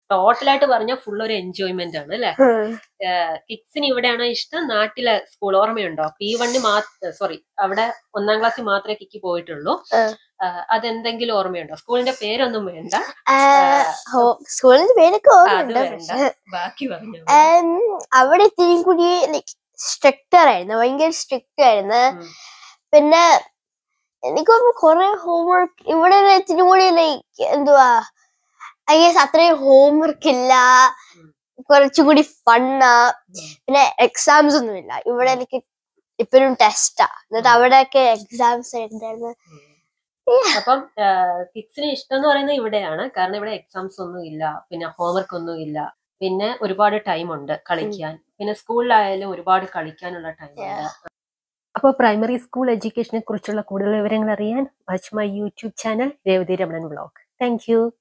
ടോട്ടലായിട്ട് പറഞ്ഞാൽ ഫുൾ ഒരു എൻജോയ്മെന്റ് ആണ് അല്ലെ കിഡ്സിന് ഇവിടെയാണോ ഇഷ്ടം നാട്ടിലെ സ്കൂൾ ഓർമ്മയുണ്ടോ പി വണ്ണ് മാത്രം സോറി അവിടെ ഒന്നാം ക്ലാസ്സിൽ മാത്രമേ കിക്ക് പോയിട്ടുള്ളൂ ആ. ആ, അതെന്തെങ്കിലും ഓർമ്മയുണ്ടോ സ്കൂളിന്റെ പേരൊന്നും വേണ്ട സ്കൂളിന്റെ പേരൊക്കെ അത് ഓർമ്മയുണ്ട് വേണ്ട പക്ഷെ ബാക്കി പറഞ്ഞു ഉം, അവിടെ ഇത്തിരി കൂടി ലൈക്ക് സ്ട്രിക്റ്റർ ആയിരുന്നു ഭയങ്കര സ്ട്രിക്റ്റ് ആയിരുന്നു ഉം. പിന്നെ എനിക്ക് കുറെ ഹോംവർക്ക് ഇവിടെ ഇത്തിരി കൂടി ലൈക്ക് എന്തുവാ ഐ ഗസ് അത്രയും ഹോംവർക്ക് ഇല്ല ഉം. കുറച്ചുകൂടി ഫണ്ണാ ഉം. പിന്നെ എക്സാംസ് ഒന്നും ഇല്ല ഇവിടെ എനിക്ക് ഇപ്പോഴും ടെസ്റ്റാ എന്നിട്ട് അവിടെയൊക്കെ എക്സാംസ് ഉണ്ടായിരുന്നു അപ്പം കിഡ്സിന് ഇഷ്ടം എന്ന് പറയുന്നത് ഇവിടെയാണ് കാരണം ഇവിടെ എക്സാംസ് ഒന്നും ഇല്ല പിന്നെ ഹോംവർക്ക് ഒന്നും ഇല്ല പിന്നെ ഒരുപാട് ടൈം ഉണ്ട് കളിക്കാൻ പിന്നെ സ്കൂളിലായാലും ഒരുപാട് കളിക്കാനുള്ള ടൈം ഉണ്ട് അപ്പോൾ പ്രൈമറി സ്കൂൾ എഡ്യൂക്കേഷനെ കുറിച്ചുള്ള കൂടുതൽ വിവരങ്ങൾ അറിയാൻ watch my YouTube channel Revathi Ramanan vlog thank U